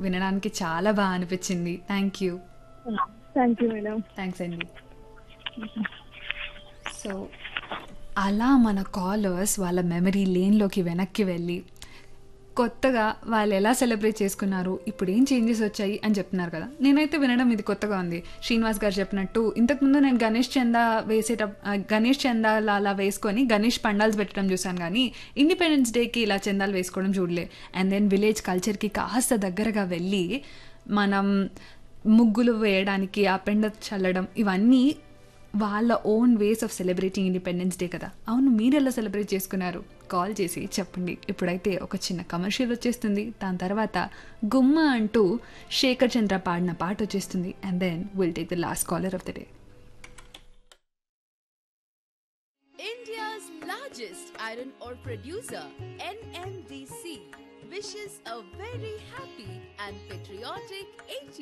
వినడానికి చాలా బాగా అనిపించింది thank you thank you madam thanks అండి సో అలా మన కాలర్స్ వాళ్ళ మెమరీ లేన్లోకి వెనక్కి వెళ్ళి కొత్తగా వాళ్ళు ఎలా సెలబ్రేట్ చేసుకున్నారు ఇప్పుడు ఏం చేంజెస్ వచ్చాయి అని చెప్తున్నారు కదా నేనైతే వినడం ఇది కొత్తగా ఉంది శ్రీనివాస్ గారు చెప్పినట్టు ఇంతకుముందు నేను గణేష్ చందా వేసేట ఆ, గణేష్ చందాలు అలా వేసుకొని గణేష్ పండాల్స్ పెట్టడం చూశాను కానీ ఇండిపెండెన్స్ డేకి ఇలా చందాలు వేసుకోవడం చూడలే అండ్ దెన్ విలేజ్ కల్చర్కి కాస్త దగ్గరగా వెళ్ళి మనం ముగ్గులు వేయడానికి ఆ పెండ చల్లడం ఇవన్నీ వాళ్ళ own ways of celebrating independence day కదా అవును మీరు ఎలా సెలబ్రేట్ చేసుకున్నారు కాల్ చేసి చెప్పండి ఇప్పుడైతే ఒక చిన్న కమర్షియల్ వచ్చేస్తుంది దాని తర్వాత గుమ్మ అంటూ శేఖర్ చంద్ర పాడిన పాట వచ్చేస్తుంది and then will take the last caller of the day India's largest iron ore producer, NMDC, wishes a very happy and patriotic 80th